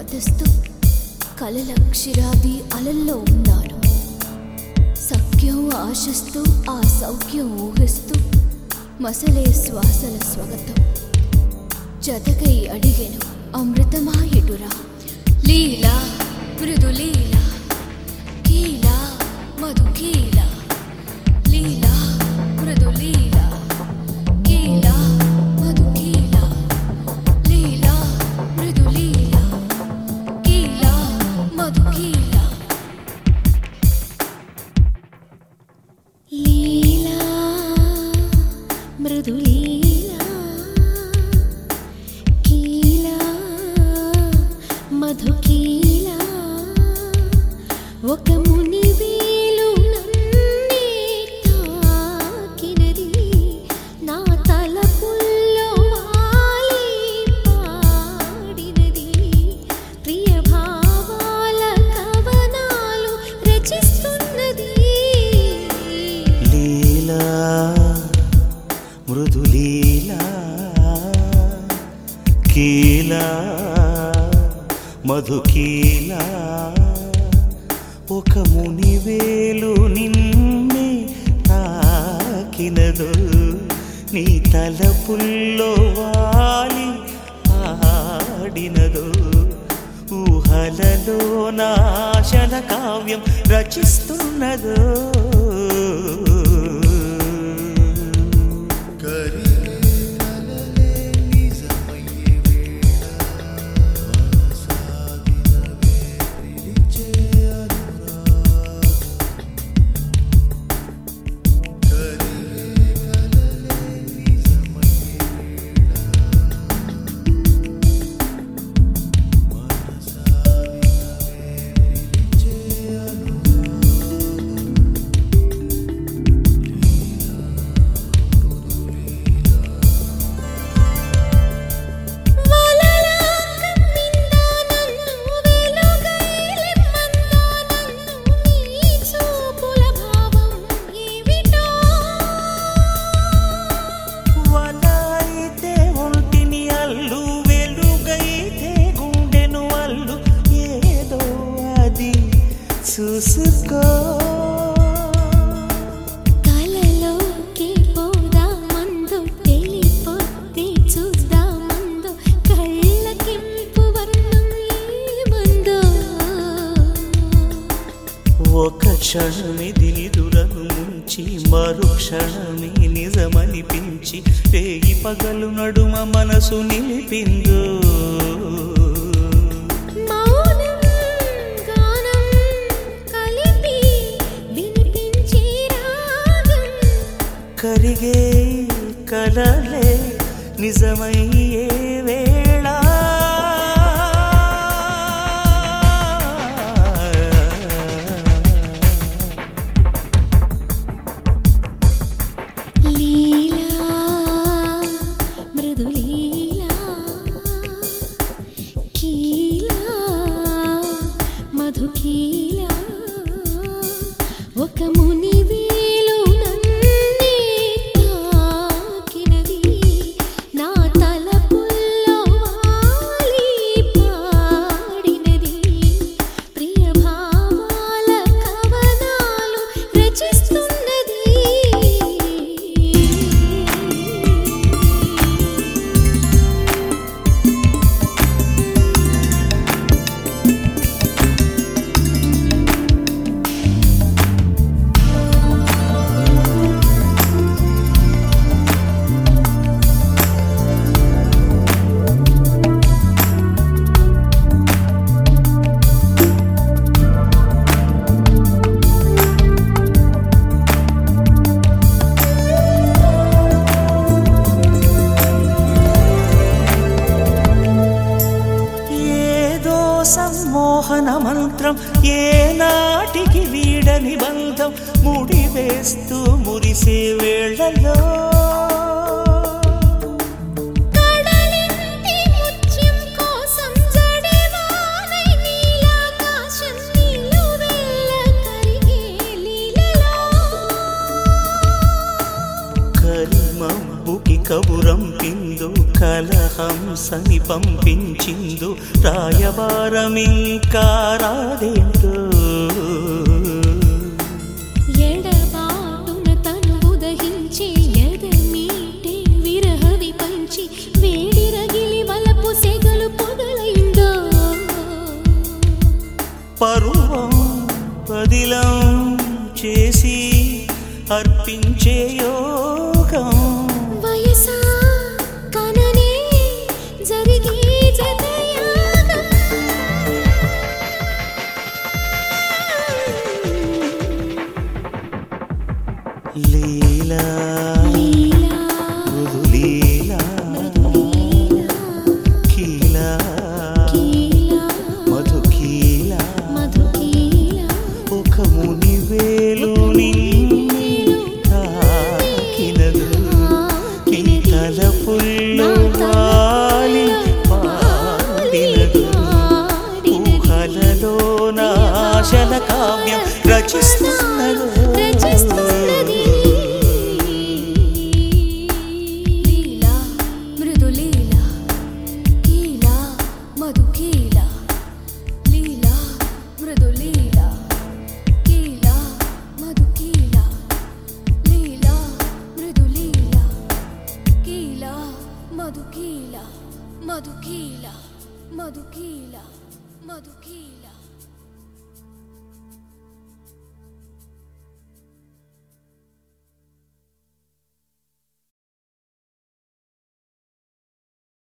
మతస్తు కలల క్షీరాబ్ది అలల్లో ఉన్నాను సఖ్యం ఆశిస్తూ ఆ సౌఖ్యం ఊహిస్తూ మసలే శ్వాసల స్వాగతం జతకై అడిగెను అమృతమాయటురా లీలా మృదు లీలా కీలా మధు కీలా లీలా మృదు లీలా కీలా మధు కీలా లీలా మృదు లీలా కీలా మధు కీలా లీలా మృదు లీలా కీలా మధు కీలా ఒక ముని వేలు నన్నే తాకినది నా తలపుల్లో వాలి పాడినది ప్రియ భావాల కవనాలు రచిస్తున్నది లీలా మృదులీలా కీలా మధుకీలా ఒక మునివేలు నిన్నే తాకినదు నీ తలపుల్లో వాలి ఆడినదు ఊహలలో నాశన కావ్యం రచిస్తున్నదో వలలా కమ్మిందా నన్ను వెలుగైలిమ్మందా నన్ను నీ చూపుల భావం ఏమిటో వలైతే ఒంటిని అల్లు వెలుగైతే గుండెను అల్లు ఏదో అది చూసుకో కలలోకి పోదామందు తెలిపోతే చూద్దామందు కళ్ళకింపు వర్ణం ఏమందో ఒక క్షణమిది నిదురను ముంచి మరు క్షణమే నిజమనిపించి రేగి పగలు నడుమ మనసు నిలిపిందో మౌనం గానం కలిపి వినిపించే రాగం కరిగే కలలే నిజమయ్యే వేళ లీలా మృదు లీలా కీలా మధు కీలా ఒక ముని వేలు నన్నే తాకినది నా తలపుల్లో వాలి పాడినది ప్రియ భావాల కవనాలు రచిస్తున్నది ఏదో సమ్మోహన మంత్రం ఏ నాటికి వీడని బంధం ముడివేస్తూ మురిసే వేళలో కడలింటి ముత్యం కోసం జడేవానై నీలాకాశం నిలువెల్ల కరిగే లీలలో కరిమబ్బుకి కబురం పిందు కలహం కంసని పంపించిందు రాయబారమింకా రాదేంటో ఎడబాటున తను ఉదహించి ఎదమీటే విరహవి పంచి వేడి రగిలి వలపు సెగలు పొగలైందో పరువం పదిలం చేసి అర్పించే యోగం వయసా కననే జరిగే జతయాగం లీలా లీలా మృదులీలా కీలా కీలా మధుకీలా మధుకీలా ఒక ముని వేలు నిన్ను తాకినదు నీ తలపుల్లో వాలి పాడినదు ఊహలలో నాశన కావ్యం రచిస్తున్నదో రచిస్తున్నది లీలా మృదులీలా కీలా మధుకీలా లీలా మృదులీలా కీలా మధుకీలా లీలా మృదులీలా కీలా మధుకీలా మధుకీలా మధుకీలా మధుకీలా